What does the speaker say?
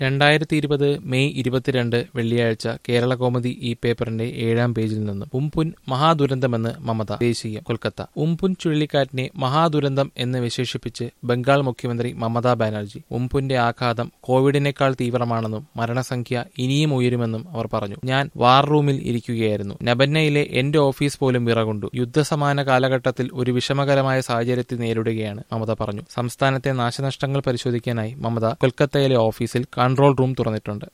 രണ്ടായിരത്തി ഇരുപത് മെയ് ഇരുപത്തിരണ്ട് വെള്ളിയാഴ്ച കേരളകൗമുദി ഈ പേപ്പറിന്റെ ഏഴാം പേജിൽ നിന്നും ഉംപുൻ മഹാദുരന്തമെന്ന് മമത ദേശീയം കൊൽക്കത്ത ഉംപുൻ ചുഴലിക്കാറ്റിനെ മഹാദുരന്തം എന്ന് വിശേഷിപ്പിച്ച് ബംഗാൾ മുഖ്യമന്ത്രി മമതാ ബാനർജി ഉംപുന്റെ ആഘാതം കോവിഡിനേക്കാൾ തീവ്രമാണെന്നും മരണസംഖ്യ ഇനിയും ഉയരുമെന്നും അവർ പറഞ്ഞു ഞാൻ വാർ റൂമിൽ ഇരിക്കുകയായിരുന്നു നബന്നയിലെ എന്റെ ഓഫീസ് പോലും വിറകൊണ്ടു യുദ്ധസമാന കാലഘട്ടത്തിൽ ഒരു വിഷമകരമായ സാഹചര്യത്തെ നേരിടുകയാണ് മമത പറഞ്ഞു സംസ്ഥാനത്തെ നാശനഷ്ടങ്ങൾ പരിശോധിക്കാനായി മമത കൊൽക്കത്തയിലെ ഓഫീസിൽ കൺട്രോൾ റൂം തുറന്നിട്ടുണ്ട്